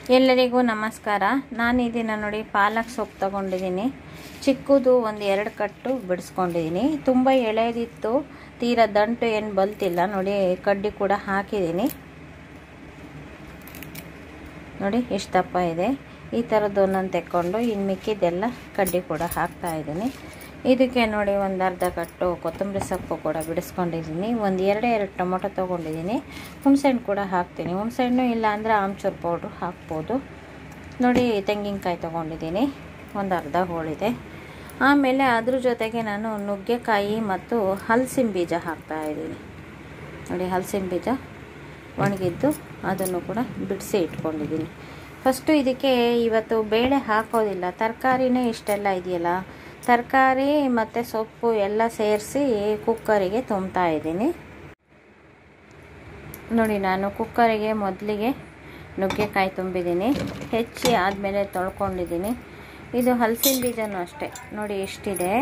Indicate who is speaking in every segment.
Speaker 1: ಎಲ್ಲರಿಗೂ ನಮಸ್ಕಾರ ನಾನು ಈ ದಿನ ನೋಡಿ ಪಾಲಕ್ ಸೊಪ್ಪು ತೊಗೊಂಡಿದ್ದೀನಿ ಚಿಕ್ಕದು ಒಂದು ಎರಡು ಕಟ್ಟು ಬಿಡಿಸ್ಕೊಂಡಿದ್ದೀನಿ ತುಂಬ ಎಳೆದಿತ್ತು ತೀರಾ ದಂಟು ಏನು ಬಲ್ತಿಲ್ಲ ನೋಡಿ ಕಡ್ಡಿ ಕೂಡ ಹಾಕಿದ್ದೀನಿ ನೋಡಿ ಎಷ್ಟು ದಪ್ಪ ಇದೆ ಈ ಥರದ್ದು ಒಂದೊಂದು ತೆಕ್ಕೊಂಡು ಇನ್ನು ಮಿಕ್ಕಿದ್ದೆಲ್ಲ ಕಡ್ಡಿ ಕೂಡ ಹಾಕ್ತಾ ಇದ್ದೀನಿ ಇದಕ್ಕೆ ನೋಡಿ ಒಂದು ಅರ್ಧ ಕಟ್ಟು ಕೊತ್ತಂಬರಿ ಸೊಪ್ಪು ಕೂಡ ಬಿಡಿಸ್ಕೊಂಡಿದ್ದೀನಿ ಒಂದು ಎರಡೇ ಎರಡು ಟೊಮೊಟೊ ತೊಗೊಂಡಿದ್ದೀನಿ ಹುಣಸೆಹಣ್ಣು ಕೂಡ ಹಾಕ್ತೀನಿ ಹುಣಸೆಹಣ್ಣು ಇಲ್ಲ ಅಂದರೆ ಆಮ್ಚೂರು ಪೌಡ್ರು ಹಾಕ್ಬೋದು ನೋಡಿ ತೆಂಗಿನಕಾಯಿ ತೊಗೊಂಡಿದ್ದೀನಿ ಒಂದು ಅರ್ಧ ಹೋಳಿದೆ ಆಮೇಲೆ ಅದ್ರ ಜೊತೆಗೆ ನಾನು ನುಗ್ಗೆಕಾಯಿ ಮತ್ತು ಹಲಸಿನ ಬೀಜ ಹಾಕ್ತಾಯಿದ್ದೀನಿ ನೋಡಿ ಹಲಸಿನ ಬೀಜ ಒಣಗಿದ್ದು ಅದನ್ನು ಕೂಡ ಬಿಡಿಸಿ ಇಟ್ಕೊಂಡಿದ್ದೀನಿ ಫಸ್ಟು ಇದಕ್ಕೆ ಇವತ್ತು ಬೇಳೆ ಹಾಕೋದಿಲ್ಲ ತರಕಾರಿನೇ ಇಷ್ಟೆಲ್ಲ ಇದೆಯಲ್ಲ ತರಕಾರಿ ಮತ್ತು ಸೊಪ್ಪು ಎಲ್ಲ ಸೇರಿಸಿ ಕುಕ್ಕರಿಗೆ ತುಂಬ್ತಾ ಇದ್ದೀನಿ ನೋಡಿ ನಾನು ಕುಕ್ಕರಿಗೆ ಮೊದಲಿಗೆ ನುಗ್ಗೆಕಾಯಿ ತುಂಬಿದ್ದೀನಿ ಹೆಚ್ಚಿ ಆದಮೇಲೆ ತೊಳ್ಕೊಂಡಿದ್ದೀನಿ ಇದು ಹಲಸಿನ ಬೀಜನೂ ಅಷ್ಟೇ ನೋಡಿ ಎಷ್ಟಿದೆ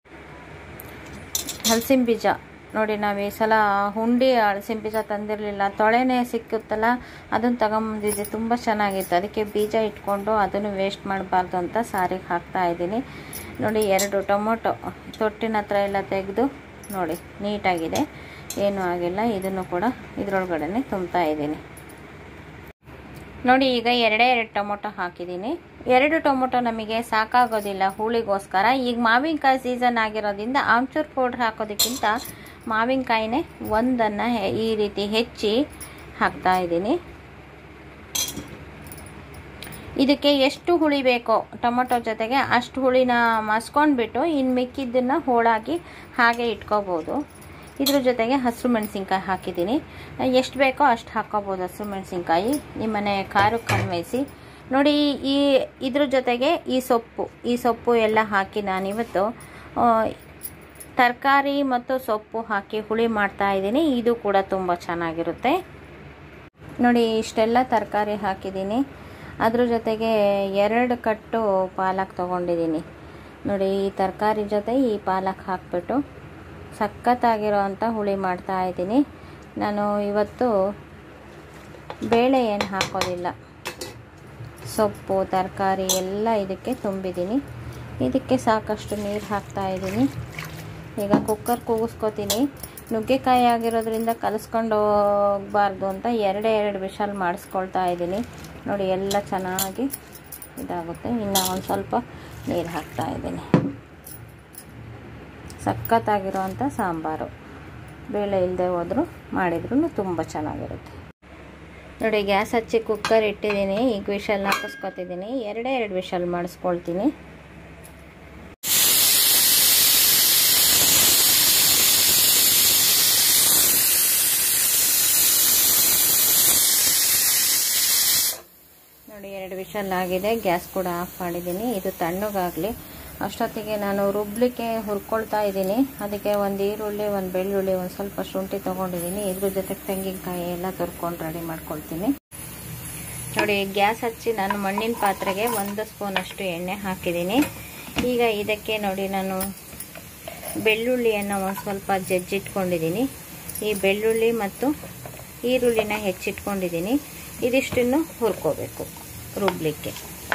Speaker 1: ಹಲಸಿನ ಬೀಜ ನೋಡಿ ನಾವು ಈ ಸಲ ಹುಂಡಿ ಹಲಸಿನ ಬೀಜ ತಂದಿರಲಿಲ್ಲ ತೊಳೆನೇ ಸಿಕ್ಕುತ್ತಲ್ಲ ಅದನ್ನು ತಗೊಂಬಂದಿದ್ದೆ ತುಂಬ ಚೆನ್ನಾಗಿತ್ತು ಅದಕ್ಕೆ ಬೀಜ ಇಟ್ಕೊಂಡು ಅದನ್ನು ವೇಸ್ಟ್ ಮಾಡಬಾರ್ದು ಅಂತ ಸಾರಿಗೆ ಹಾಕ್ತಾ ಇದ್ದೀನಿ ನೋಡಿ ಎರಡು ಟೊಮೊಟೊ ತೊಟ್ಟಿನ ಹತ್ರ ಎಲ್ಲ ತೆಗೆದು ನೋಡಿ ನೀಟಾಗಿದೆ ಏನೂ ಆಗಿಲ್ಲ ಇದನ್ನು ಕೂಡ ಇದರೊಳಗಡೆ ತುಂಬ್ತಾ ಇದ್ದೀನಿ ನೋಡಿ ಈಗ ಎರಡೇ ಎರಡು ಟೊಮೊಟೊ ಹಾಕಿದ್ದೀನಿ ಎರಡು ಟೊಮೊಟೊ ನಮಗೆ ಸಾಕಾಗೋದಿಲ್ಲ ಹುಳಿಗೋಸ್ಕರ ಈಗ ಮಾವಿನಕಾಯಿ ಸೀಸನ್ ಆಗಿರೋದ್ರಿಂದ ಆಮ್ಚೂರ್ ಪೌಡ್ರ್ ಹಾಕೋದಕ್ಕಿಂತ ಮಾವಿನಕಾಯಿನೇ ಒಂದನ್ನು ಈ ರೀತಿ ಹೆಚ್ಚಿ ಹಾಕ್ತಾ ಇದ್ದೀನಿ ಇದಕ್ಕೆ ಎಷ್ಟು ಹುಳಿ ಬೇಕೋ ಟೊಮೊಟೊ ಜೊತೆಗೆ ಅಷ್ಟು ಹುಳಿನ ಮಸ್ಕೊಂಡ್ಬಿಟ್ಟು ಇನ್ನು ಮಿಕ್ಕಿದ್ದನ್ನು ಹೋಳಾಗಿ ಹಾಗೆ ಇಟ್ಕೋಬೋದು ಇದ್ರ ಜೊತೆಗೆ ಹಸಿರು ಮೆಣಸಿನ್ಕಾಯಿ ಹಾಕಿದ್ದೀನಿ ಎಷ್ಟು ಬೇಕೋ ಅಷ್ಟು ಹಾಕ್ಕೋಬೋದು ಹಸಿರು ಮೆಣಸಿನ್ಕಾಯಿ ನಿಮ್ಮನೆ ಖಾರಕ್ಕೆ ಅನ್ವಯಿಸಿ ನೋಡಿ ಈ ಇದ್ರ ಜೊತೆಗೆ ಈ ಸೊಪ್ಪು ಈ ಸೊಪ್ಪು ಎಲ್ಲ ಹಾಕಿ ನಾನಿವತ್ತು ತರಕಾರಿ ಮತ್ತು ಸೊಪ್ಪು ಹಾಕಿ ಹುಳಿ ಮಾಡ್ತಾ ಇದ್ದೀನಿ ಇದು ಕೂಡ ತುಂಬ ಚೆನ್ನಾಗಿರುತ್ತೆ ನೋಡಿ ಇಷ್ಟೆಲ್ಲ ತರಕಾರಿ ಹಾಕಿದ್ದೀನಿ ಅದ್ರ ಜೊತೆಗೆ ಎರಡು ಕಟ್ಟು ಪಾಲಕ್ ತೊಗೊಂಡಿದ್ದೀನಿ ನೋಡಿ ಈ ತರಕಾರಿ ಜೊತೆ ಈ ಪಾಲಕ್ ಹಾಕ್ಬಿಟ್ಟು ಸಖತ್ತಾಗಿರೋ ಅಂಥ ಹುಳಿ ಮಾಡ್ತಾ ಇದ್ದೀನಿ ನಾನು ಇವತ್ತು ಬೇಳೆ ಏನು ಹಾಕೋದಿಲ್ಲ ಸೊಪ್ಪು ತರಕಾರಿ ಎಲ್ಲ ಇದಕ್ಕೆ ತುಂಬಿದ್ದೀನಿ ಇದಕ್ಕೆ ಸಾಕಷ್ಟು ನೀರು ಹಾಕ್ತಾ ಇದ್ದೀನಿ ಈಗ ಕುಕ್ಕರ್ ಕೂಗಿಸ್ಕೊತೀನಿ ನುಗ್ಗೆಕಾಯಿ ಆಗಿರೋದ್ರಿಂದ ಕಲಿಸ್ಕೊಂಡು ಹೋಗಬಾರ್ದು ಅಂತ ಎರಡೇ ಎರಡು ವಿಷಲ್ ಮಾಡಿಸ್ಕೊಳ್ತಾ ಇದ್ದೀನಿ ನೋಡಿ ಎಲ್ಲ ಚೆನ್ನಾಗಿ ಇದಾಗುತ್ತೆ ಇನ್ನು ಒಂದು ಸ್ವಲ್ಪ ನೀರು ಹಾಕ್ತಾ ಇದ್ದೀನಿ ಸಖತ್ತಾಗಿರೋವಂಥ ಸಾಂಬಾರು ಬೇಳೆ ಇಲ್ಲದೆ ಹೋದರೂ ಮಾಡಿದ್ರೂ ತುಂಬ ಚೆನ್ನಾಗಿರುತ್ತೆ ನೋಡಿ ಗ್ಯಾಸ್ ಹಚ್ಚಿ ಕುಕ್ಕರ್ ಇಟ್ಟಿದ್ದೀನಿ ಈಗ ವಿಷಲ್ ಹಾಕಿಸ್ಕೊತಿದ್ದೀನಿ ಎರಡೇ ಎರಡು ವಿಷಲ್ ಮಾಡಿಸ್ಕೊಳ್ತೀನಿ ನೋಡಿ ಎರಡು ವಿಷಲ್ ಆಗಿದೆ ಗ್ಯಾಸ್ ಕೂಡ ಆಫ್ ಮಾಡಿದ್ದೀನಿ ಇದು ತಣ್ಣಗಾಗಲಿ ಅಷ್ಟೊತ್ತಿಗೆ ನಾನು ರುಬ್ಲಿಕ್ಕೆ ಹುರ್ಕೊಳ್ತಾ ಇದ್ದೀನಿ ಅದಕ್ಕೆ ಒಂದು ಈರುಳ್ಳಿ ಒಂದು ಬೆಳ್ಳುಳ್ಳಿ ಒಂದು ಸ್ವಲ್ಪ ಶುಂಠಿ ತೊಗೊಂಡಿದ್ದೀನಿ ಇದ್ರ ಜೊತೆಗೆ ತೆಂಗಿನಕಾಯಿ ಎಲ್ಲ ತುರ್ಕೊಂಡು ರೆಡಿ ಮಾಡ್ಕೊಳ್ತೀನಿ ನೋಡಿ ಗ್ಯಾಸ್ ಹಚ್ಚಿ ನಾನು ಮಣ್ಣಿನ ಪಾತ್ರೆಗೆ ಒಂದು ಸ್ಪೂನಷ್ಟು ಎಣ್ಣೆ ಹಾಕಿದ್ದೀನಿ ಈಗ ಇದಕ್ಕೆ ನೋಡಿ ನಾನು ಬೆಳ್ಳುಳ್ಳಿಯನ್ನು ಒಂದು ಸ್ವಲ್ಪ ಜಜ್ಜಿಟ್ಕೊಂಡಿದ್ದೀನಿ ಈ ಬೆಳ್ಳುಳ್ಳಿ ಮತ್ತು ಈರುಳ್ಳಿನ ಹೆಚ್ಚಿಟ್ಕೊಂಡಿದ್ದೀನಿ ಇದಿಷ್ಟನ್ನು ಹುರ್ಕೋಬೇಕು ರುಬ್ಲಿಕ್ಕೆ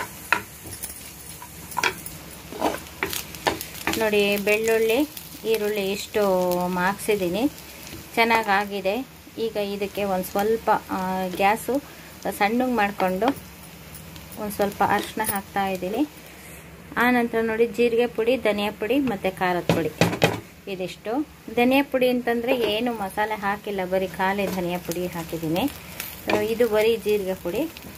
Speaker 1: ನೋಡಿ ಬೆಳ್ಳುಳ್ಳಿ ಈರುಳ್ಳಿ ಇಷ್ಟು ಮಾಗ್ಸಿದ್ದೀನಿ ಚೆನ್ನಾಗಾಗಿದೆ ಈಗ ಇದಕ್ಕೆ ಒಂದು ಸ್ವಲ್ಪ ಗ್ಯಾಸು ಸಣ್ಣಗೆ ಮಾಡಿಕೊಂಡು ಒಂದು ಸ್ವಲ್ಪ ಅರಿಶಿನ ಹಾಕ್ತಾ ಇದ್ದೀನಿ ಆನಂತರ ನೋಡಿ ಜೀರಿಗೆ ಪುಡಿ ಧನಿಯಾ ಪುಡಿ ಮತ್ತು ಖಾರದ ಪುಡಿ ಇದಿಷ್ಟು ಧನಿಯಾ ಪುಡಿ ಅಂತಂದರೆ ಏನು ಮಸಾಲೆ ಹಾಕಿಲ್ಲ ಬರೀ ಖಾಲಿ ಧನಿಯಾ ಪುಡಿ ಹಾಕಿದ್ದೀನಿ ಇದು ಬರೀ ಜೀರಿಗೆ ಪುಡಿ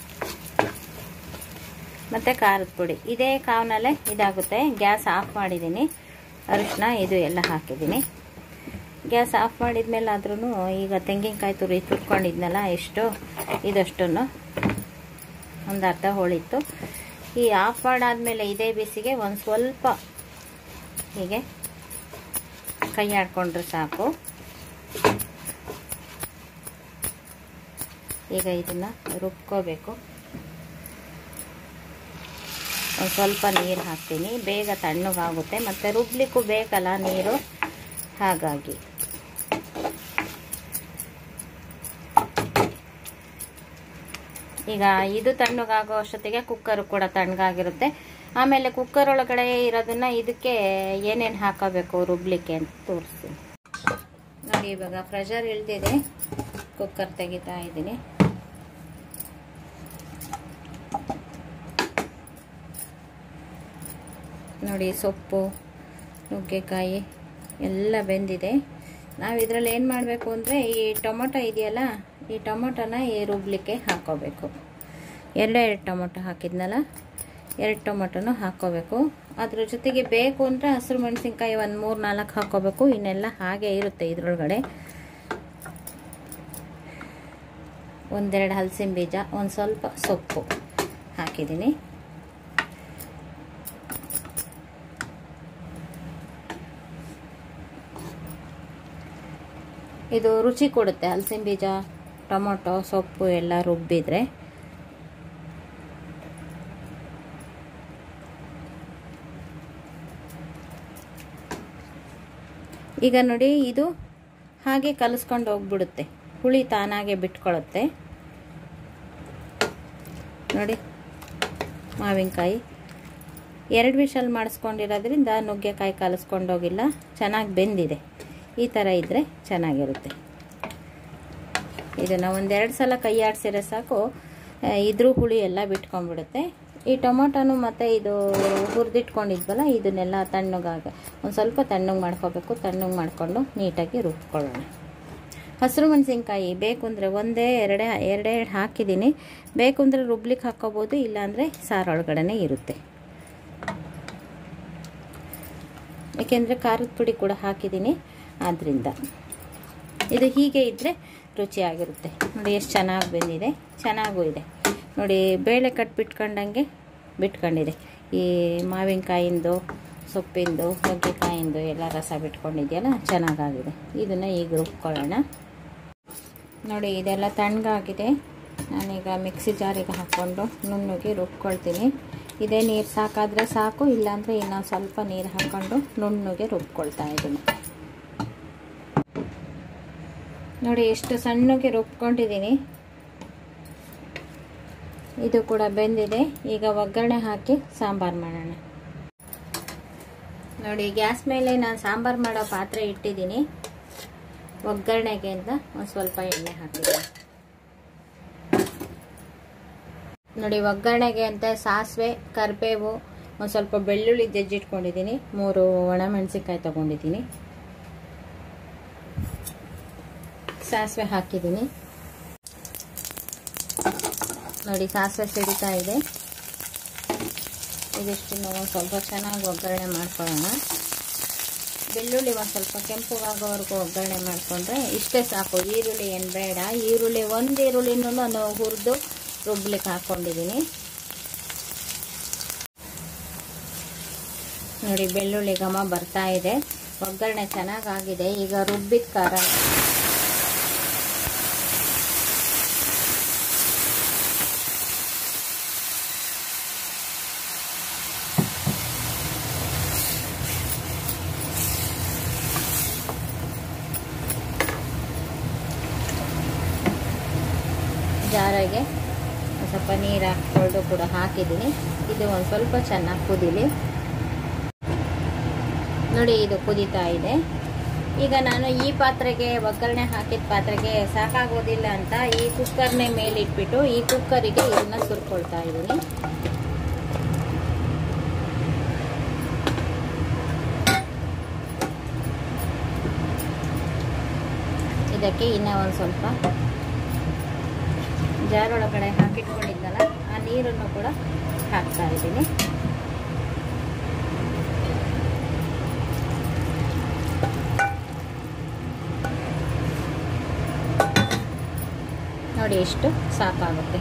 Speaker 1: ಮತ್ತು ಖಾರದ ಪುಡಿ ಇದೇ ಕಾವ್ನಲ್ಲೇ ಇದಾಗುತ್ತೆ ಗ್ಯಾಸ್ ಆಫ್ ಮಾಡಿದ್ದೀನಿ ಅರಿಶಿನ ಇದು ಎಲ್ಲ ಹಾಕಿದ್ದೀನಿ ಗ್ಯಾಸ್ ಆಫ್ ಮಾಡಿದ ಮೇಲೆ ಆದ್ರೂ ಈಗ ತೆಂಗಿನಕಾಯಿ ತುರಿ ತುರ್ಕೊಂಡಿದ್ನಲ್ಲ ಎಷ್ಟು ಇದಷ್ಟನ್ನು ಒಂದು ಅರ್ಧ ಹೋಳಿತ್ತು ಈ ಆಫ್ ಮಾಡಾದ್ಮೇಲೆ ಇದೇ ಬಿಸಿಗೆ ಒಂದು ಸ್ವಲ್ಪ ಹೀಗೆ ಕೈ ಆಡ್ಕೊಂಡ್ರೆ ಸಾಕು ಈಗ ಇದನ್ನು ರುಬ್ಕೋಬೇಕು ಒಂದು ಸ್ವಲ್ಪ ನೀರು ಹಾಕ್ತೀನಿ ಬೇಗ ತಣ್ಣಗಾಗುತ್ತೆ ಮತ್ತು ರುಬ್ಲಿಕ್ಕೂ ಬೇಕಲ್ಲ ನೀರು ಹಾಗಾಗಿ ಈಗ ಇದು ತಣ್ಣಗಾಗೋ ಅಷ್ಟೊತ್ತಿಗೆ ಕುಕ್ಕರ್ ಕೂಡ ತಣ್ಣಗಾಗಿರುತ್ತೆ ಆಮೇಲೆ ಕುಕ್ಕರ್ ಒಳಗಡೆ ಇರೋದನ್ನ ಇದಕ್ಕೆ ಏನೇನು ಹಾಕೋಬೇಕು ರುಬ್ಲಿಕ್ಕೆ ಅಂತ ತೋರಿಸ್ತೀನಿ ನೋಡಿ ಇವಾಗ ಪ್ರೆಷರ್ ಇಳ್ದಿದೆ ಕುಕ್ಕರ್ ತೆಗಿತಾ ಇದ್ದೀನಿ ನೋಡಿ ಸೊಪ್ಪು ನುಗ್ಗೆಕಾಯಿ ಎಲ್ಲ ಬೆಂದಿದೆ ನಾವು ಇದರಲ್ಲಿ ಏನು ಮಾಡಬೇಕು ಅಂದರೆ ಈ ಟೊಮೊಟೊ ಇದೆಯಲ್ಲ ಈ ಟೊಮೊಟೊನ ಈ ರುಬ್ಲಿಕ್ಕೆ ಹಾಕ್ಕೋಬೇಕು ಎರಡೇ ಎರಡು ಟೊಮೊಟೊ ಹಾಕಿದ್ನಲ್ಲ ಎರಡು ಟೊಮೊಟೊನು ಹಾಕ್ಕೋಬೇಕು ಅದ್ರ ಜೊತೆಗೆ ಬೇಕು ಅಂದರೆ ಹಸಿರು ಮೆಣಸಿನ್ಕಾಯಿ ಒಂದು ಮೂರು ನಾಲ್ಕು ಹಾಕ್ಕೋಬೇಕು ಇನ್ನೆಲ್ಲ ಹಾಗೆ ಇರುತ್ತೆ ಇದ್ರೊಳಗಡೆ ಒಂದೆರಡು ಹಲಸಿನ ಬೀಜ ಒಂದು ಸ್ವಲ್ಪ ಸೊಪ್ಪು ಹಾಕಿದ್ದೀನಿ ಇದು ರುಚಿ ಕೊಡುತ್ತೆ ಹಲಸಿನ ಬೀಜ ಟೊಮೊಟೊ ಸೊಪ್ಪು ಎಲ್ಲ ರುಬ್ಬಿದ್ರೆ ಈಗ ನೋಡಿ ಇದು ಹಾಗೆ ಕಲಿಸ್ಕೊಂಡು ಹೋಗ್ಬಿಡುತ್ತೆ ಹುಳಿ ತಾನಾಗೆ ಬಿಟ್ಕೊಳ್ಳುತ್ತೆ ನೋಡಿ ಮಾವಿನಕಾಯಿ ಎರಡು ವಿಷಲ್ ಮಾಡಿಸ್ಕೊಂಡಿರೋದ್ರಿಂದ ನುಗ್ಗೆಕಾಯಿ ಕಲಿಸ್ಕೊಂಡೋಗಿಲ್ಲ ಚೆನ್ನಾಗಿ ಬೆಂದಿದೆ ಈ ಥರ ಇದ್ದರೆ ಚೆನ್ನಾಗಿರುತ್ತೆ ಇದನ್ನು ಒಂದೆರಡು ಸಲ ಕೈ ಆಡಿಸಿದ್ರೆ ಸಾಕು ಇದ್ರ ಹುಳಿ ಎಲ್ಲ ಬಿಟ್ಕೊಂಡ್ಬಿಡುತ್ತೆ ಈ ಟೊಮೊಟೊನು ಮತ್ತು ಇದು ಹುರಿದಿಟ್ಕೊಂಡಿದ್ವಲ್ಲ ಇದನ್ನೆಲ್ಲ ತಣ್ಣಗಾಗ ಒಂದು ಸ್ವಲ್ಪ ತಣ್ಣಗೆ ಮಾಡ್ಕೋಬೇಕು ತಣ್ಣಗೆ ಮಾಡಿಕೊಂಡು ನೀಟಾಗಿ ರುಬ್ಕೊಳ್ಳೋಣ ಹಸಿರು ಮೆಣಸಿನ್ಕಾಯಿ ಬೇಕು ಅಂದರೆ ಒಂದೇ ಎರಡೇ ಎರಡೇ ಎರಡು ಹಾಕಿದ್ದೀನಿ ಬೇಕು ಅಂದರೆ ರುಬ್ಲಿಕ್ಕೆ ಹಾಕ್ಕೋಬೋದು ಇಲ್ಲಾಂದರೆ ಸಾರೊಳಗಡೆ ಇರುತ್ತೆ ಏಕೆಂದರೆ ಖಾರದ ಪುಡಿ ಕೂಡ ಹಾಕಿದ್ದೀನಿ ಆದ್ದರಿಂದ ಇದು ಹೀಗೆ ಇದ್ದರೆ ರುಚಿಯಾಗಿರುತ್ತೆ ನೋಡಿ ಎಷ್ಟು ಚೆನ್ನಾಗಿ ಬಂದಿದೆ ಚೆನ್ನಾಗೂ ಇದೆ ನೋಡಿ ಬೇಳೆ ಕಟ್ ಬಿಟ್ಕೊಂಡಂಗೆ ಬಿಟ್ಕೊಂಡಿದೆ ಈ ಮಾವಿನಕಾಯಿಂದು ಸೊಪ್ಪಿಂದು ನುಗ್ಗೆಕಾಯಿಂದು ಎಲ್ಲ ರಸ ಬಿಟ್ಕೊಂಡಿದೆಯಲ್ಲ ಚೆನ್ನಾಗಾಗಿದೆ ಇದನ್ನು ಈಗ ರುಬ್ಕೊಳ್ಳೋಣ ನೋಡಿ ಇದೆಲ್ಲ ತಣ್ಣಗಾಗಿದೆ ನಾನೀಗ ಮಿಕ್ಸಿ ಜಾರಿಗೆ ಹಾಕ್ಕೊಂಡು ನುಣ್ಣಗೆ ರುಬ್ಕೊಳ್ತೀನಿ ಇದೇ ನೀರು ಸಾಕಾದರೆ ಸಾಕು ಇಲ್ಲಾಂದರೆ ಇನ್ನೊಂದು ಸ್ವಲ್ಪ ನೀರು ಹಾಕ್ಕೊಂಡು ನುಣ್ಣಗೆ ರುಬ್ಕೊಳ್ತಾ ಇದ್ದೀನಿ ನೋಡಿ ಎಷ್ಟು ಸಣ್ಣಗೆ ರುಬ್ಕೊಂಡಿದ್ದೀನಿ ಇದು ಕೂಡ ಬೆಂದಿದೆ ಈಗ ಒಗ್ಗರಣೆ ಹಾಕಿ ಸಾಂಬಾರು ಮಾಡೋಣ ನೋಡಿ ಗ್ಯಾಸ್ ಮೇಲೆ ನಾನು ಸಾಂಬಾರು ಮಾಡೋ ಪಾತ್ರೆ ಇಟ್ಟಿದ್ದೀನಿ ಒಗ್ಗರಣೆಗೆ ಅಂತ ಒಂದು ಸ್ವಲ್ಪ ಎಣ್ಣೆ ಹಾಕಿದ್ದೀನಿ ನೋಡಿ ಒಗ್ಗರಣೆಗೆ ಅಂತ ಸಾಸಿವೆ ಕರಿಬೇವು ಒಂದು ಸ್ವಲ್ಪ ಬೆಳ್ಳುಳ್ಳಿ ಜಜ್ಜಿಟ್ಕೊಂಡಿದ್ದೀನಿ ಮೂರು ಒಣಮೆಣಸಿನ್ಕಾಯಿ ತೊಗೊಂಡಿದ್ದೀನಿ ಸಾಸಿವೆ ಹಾಕಿದ್ದೀನಿ ನೋಡಿ ಸಾಸಿವೆ ಸಿಡಿತಾ ಇದೆ ಇದಿಷ್ಟನ್ನು ಸ್ವಲ್ಪ ಚೆನ್ನಾಗಿ ಒಗ್ಗರಣೆ ಮಾಡ್ಕೊಳ್ಳೋಣ ಬೆಳ್ಳುಳ್ಳಿ ಒಂದು ಸ್ವಲ್ಪ ಕೆಂಪುಗಾಗೋವರೆಗೂ ಒಗ್ಗರಣೆ ಮಾಡಿಕೊಂಡ್ರೆ ಇಷ್ಟೇ ಸಾಕು ಈರುಳ್ಳಿ ಏನು ಬೇಡ ಈರುಳ್ಳಿ ಒಂದು ಈರುಳ್ಳಿನೂ ನಾನು ಹುರಿದು ರುಬ್ಲಿಕ್ಕೆ ಹಾಕ್ಕೊಂಡಿದ್ದೀನಿ ನೋಡಿ ಬೆಳ್ಳುಳ್ಳಿ ಘಮ ಬರ್ತಾ ಇದೆ ಒಗ್ಗರಣೆ ಚೆನ್ನಾಗಾಗಿದೆ ಈಗ ರುಬ್ಬಿದ ಖಾರ ಜಾರಿಗೆ ಒಂದು ಸ್ವಲ್ಪ ನೀರು ಹಾಕ್ಕೊಂಡು ಕೂಡ ಹಾಕಿದ್ದೀನಿ ಇದು ಒಂದು ಸ್ವಲ್ಪ ಚೆನ್ನಾಗಿ ಕುದೀಲಿ ನೋಡಿ ಇದು ಕುದೀತಾ ಇದೆ ಈಗ ನಾನು ಈ ಪಾತ್ರೆಗೆ ಒಗ್ಗರಣೆ ಹಾಕಿದ ಪಾತ್ರೆಗೆ ಸಾಕಾಗೋದಿಲ್ಲ ಅಂತ ಈ ಕುಕ್ಕರ್ನೇ ಮೇಲಿಟ್ಬಿಟ್ಟು ಈ ಕುಕ್ಕರಿಗೆ ಇದನ್ನ ಸುರ್ಕೊಳ್ತಾ ಇದ್ದೀನಿ ಇದಕ್ಕೆ ಇನ್ನೂ ಒಂದು ಸ್ವಲ್ಪ ಜಾರೊಳಗಡೆ ಹಾಕಿಟ್ಕೊಂಡಿದ್ದಲ್ಲ ಆ ನೀರನ್ನು ಕೂಡ ಹಾಕ್ತಾ ಇದ್ದೀನಿ ನೋಡಿ ಎಷ್ಟು ಸಾಕಾಗುತ್ತೆ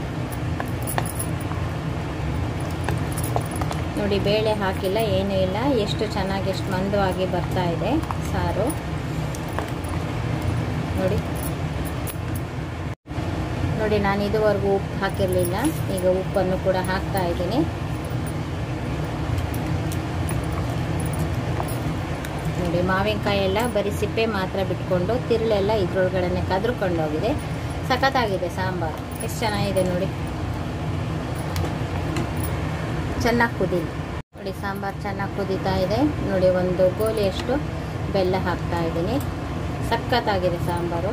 Speaker 1: ನೋಡಿ ಬೇಳೆ ಹಾಕಿಲ್ಲ ಏನೂ ಇಲ್ಲ ಎಷ್ಟು ಚೆನ್ನಾಗಿ ಎಷ್ಟು ಮಂದವಾಗಿ ಬರ್ತಾ ಇದೆ ಸಾರು ನೋಡಿ ನೋಡಿ ನಾನು ಇದುವರೆಗೂ ಉಪ್ಪು ಹಾಕಿರಲಿಲ್ಲ ಈಗ ಉಪ್ಪನ್ನು ಕೂಡ ಹಾಕ್ತಾ ಇದ್ದೀನಿ ನೋಡಿ ಮಾವಿನಕಾಯಿ ಎಲ್ಲ ಬರೀ ಸಿಪ್ಪೆ ಮಾತ್ರ ಬಿಟ್ಕೊಂಡು ತಿರುಳೆಲ್ಲ ಇದ್ರೊಳಗಡೆ ಕದ್ರುಕೊಂಡೋಗಿದೆ ಸಖತ್ತಾಗಿದೆ ಸಾಂಬಾರು ಎಷ್ಟು ಚೆನ್ನಾಗಿದೆ ನೋಡಿ ಚೆನ್ನಾಗಿ ಕುದೀಲಿ ನೋಡಿ ಸಾಂಬಾರು ಚೆನ್ನಾಗಿ ಕುದೀತಾ ಇದೆ ನೋಡಿ ಒಂದು ಗೋಲಿಯಷ್ಟು ಬೆಲ್ಲ ಹಾಕ್ತಾ ಇದ್ದೀನಿ ಸಖತ್ತಾಗಿದೆ ಸಾಂಬಾರು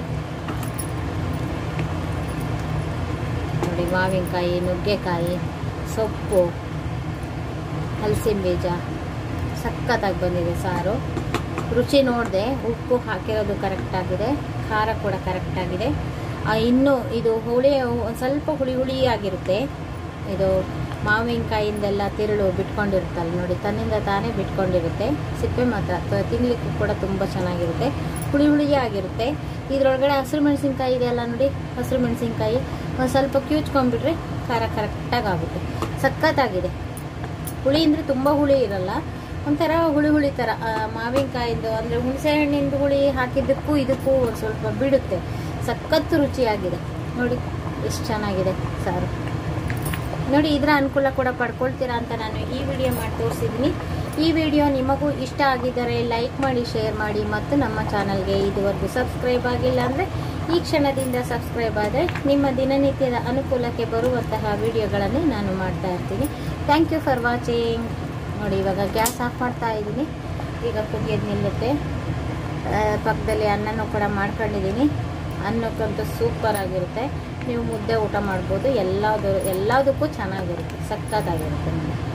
Speaker 1: ನೋಡಿ ಮಾವಿನಕಾಯಿ ನುಗ್ಗೆಕಾಯಿ ಸೊಪ್ಪು ಹಲಸಿನ ಬೀಜ ಸಖತ್ತಾಗಿ ಬಂದಿದೆ ಸಾರು ರುಚಿ ನೋಡಿದೆ ಉಪ್ಪು ಹಾಕಿರೋದು ಕರೆಕ್ಟಾಗಿದೆ ಖಾರ ಕೂಡ ಕರೆಕ್ಟಾಗಿದೆ ಇನ್ನು ಇದು ಹುಳಿ ಒಂದು ಸ್ವಲ್ಪ ಹುಳಿ ಹುಳಿಯಾಗಿರುತ್ತೆ ಇದು ಮಾವಿನಕಾಯಿಂದೆಲ್ಲ ತಿರುಳು ಬಿಟ್ಕೊಂಡಿರುತ್ತಲ್ಲ ನೋಡಿ ತನ್ನಿಂದ ತಾನೇ ಬಿಟ್ಕೊಂಡಿರುತ್ತೆ ಸಿಪ್ಪೆ ಮಾತ್ರ ತ- ತಿನ್ಲಿಕ್ಕೂ ಕೂಡ ತುಂಬ ಚೆನ್ನಾಗಿರುತ್ತೆ ಹುಳಿ ಹುಳಿಯೇ ಆಗಿರುತ್ತೆ ಇದರೊಳಗಡೆ ಹಸಿರು ಮೆಣಸಿನ್ಕಾಯಿ ಇದೆಯಲ್ಲ ನೋಡಿ ಹಸಿರು ಮೆಣಸಿನ್ಕಾಯಿ ಒಂದು ಸ್ವಲ್ಪ ಕ್ಯೂಚ್ಕೊಂಡ್ಬಿಟ್ರೆ ಖಾರ ಕರೆಕ್ಟಾಗಿ ಆಗುತ್ತೆ ಸಖತ್ತಾಗಿದೆ ಹುಳಿ ಅಂದರೆ ತುಂಬ ಹುಳಿ ಇರಲ್ಲ ಒಂಥರ ಹುಳಿ ಹುಳಿ ಥರ ಆ, ಮಾವಿನಕಾಯಿಂದು ಅಂದರೆ ಹುಣಸೆ ಹಣ್ಣಿಂದು ಹುಳಿ ಹಾಕಿದ್ದಕ್ಕೂ ಇದಕ್ಕೂ ಒಂದು ಸ್ವಲ್ಪ ಬಿಡುತ್ತೆ ಸಖತ್ತು ರುಚಿಯಾಗಿದೆ ನೋಡಿ ಎಷ್ಟು ಚೆನ್ನಾಗಿದೆ ಸಾರು ನೋಡಿ ಇದರ ಅನುಕೂಲ ಕೂಡ ಪಡ್ಕೊಳ್ತೀರಾ ಅಂತ ನಾನು ಈ ವಿಡಿಯೋ ಮಾಡಿ ತೋರಿಸಿದ್ದೀನಿ ಈ ವಿಡಿಯೋ ನಿಮಗೂ ಇಷ್ಟ ಆಗಿದ್ದರೆ ಲೈಕ್ ಮಾಡಿ ಶೇರ್ ಮಾಡಿ ಮತ್ತು ನಮ್ಮ ಚಾನಲ್ಗೆ ಇದುವರೆಗೂ ಸಬ್ಸ್ಕ್ರೈಬ್ ಆಗಿಲ್ಲ ಅಂದರೆ ಈ ಕ್ಷಣದಿಂದ ಸಬ್ಸ್ಕ್ರೈಬ್ ಆದರೆ ನಿಮ್ಮ ದಿನನಿತ್ಯದ ಅನುಕೂಲಕ್ಕೆ ಬರುವಂತಹ ವಿಡಿಯೋಗಳನ್ನು ನಾನು ಮಾಡ್ತಾ ಇರ್ತೀನಿ ಥ್ಯಾಂಕ್ ಯು ಫಾರ್ ವಾಚಿಂಗ್ ನೋಡಿ ಇವಾಗ ಗ್ಯಾಸ್ ಆಫ್ ಮಾಡ್ತಾ ಇದ್ದೀನಿ ಈಗ ಕುದಿಯೋದು ನಿಲ್ಲುತ್ತೆ ಆ, ಪಕ್ಕದಲ್ಲಿ ಅನ್ನನೂ ಕೂಡ ಮಾಡ್ಕೊಂಡಿದ್ದೀನಿ ಅನ್ನಕ್ಕಂತೂ ಸೂಪರ್ ಆಗಿರುತ್ತೆ ನೀವು ಮುದ್ದೆ ಊಟ ಮಾಡ್ಬೋದು ಎಲ್ಲದು ಎಲ್ಲದಕ್ಕೂ ಚೆನ್ನಾಗಿರುತ್ತೆ ಸಖತ್ತಾಗಿರುತ್ತೆ ನೋಡಿ